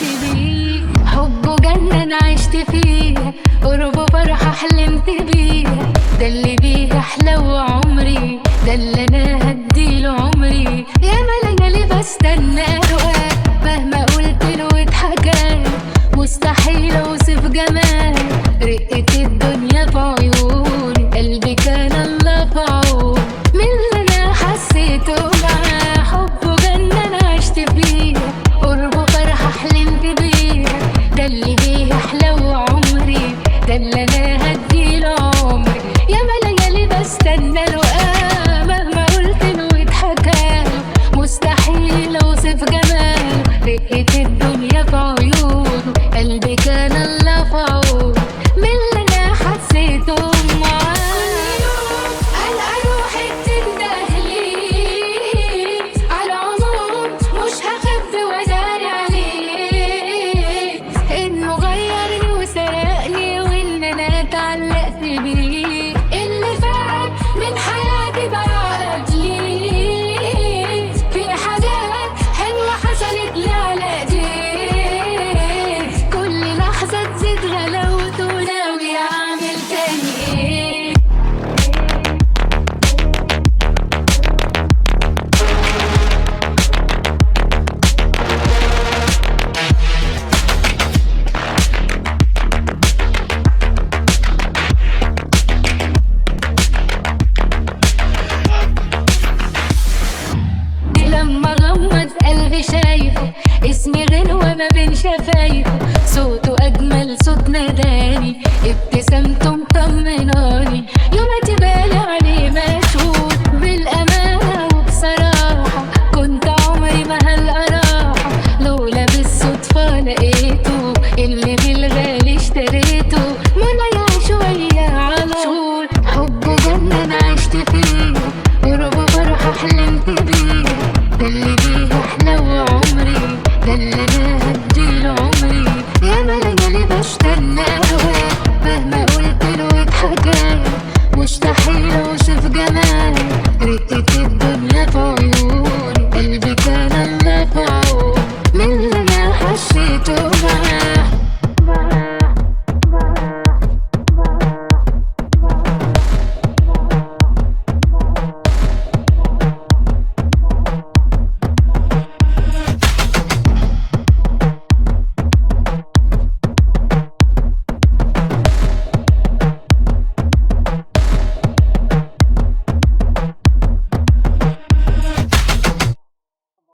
بيه حبه جنة أنا عشت فيها قربه فرحة حلمت بيها ده اللي بيه أحلى عمري ده اللي أنا هديله عمري يا ليالي بستنى رؤاه مهما قلت له اتحكى مستحيل أوصف جمال رقة الدنيا في عيوني قلبي كان الله في عون من اللي أنا حسيته معاه حبه جنة أنا عشت فيها قربه فرحة حلمت بيها ده اللي بيه أحلى عمري ده اللي أنا هديله عمري يا ليالي بستنى رؤاه مهما قلت له اتحكى مستحيل أوصف جماله رقة الدنيا في عيونه قلبي كان الله في عون من اللي أنا حسيته معاه ألقى روحي بتندهلي على العموم مش هخف وأداري عليه إنه غيرني وسرقني وإن أنا اتعلقت بيه اللي فات من حياتي بعد لي في حاجات حلوة حصلت لي على ايديه كل لحظة تزيد غلاوته وناوي أعمل تاني إيه لما غمض قلبي شايفه اسمي غنوة ما بين شفايفه صوته أجمل صوت ناداني ابتسامته مطمناني يوم تبالي عليه مشهور بالأمانة وبصراحة كنت عمري ما هالقراحة لولا بالصدفة لقيته اللي بالغالي اشتريته منى شوية على طول حبه جنة أنا عشت فيه قربه فرحة حلمت بيه ده اللي بيه أحلى عمري ده اللي أنا هديله عمري يا ليالي بستنى هواه مهما قلت له اتحكى مستحيل أوصف جمال رقة الدنيا في عيوني قلبي كان الله في عون من اللي أنا حسيته معاه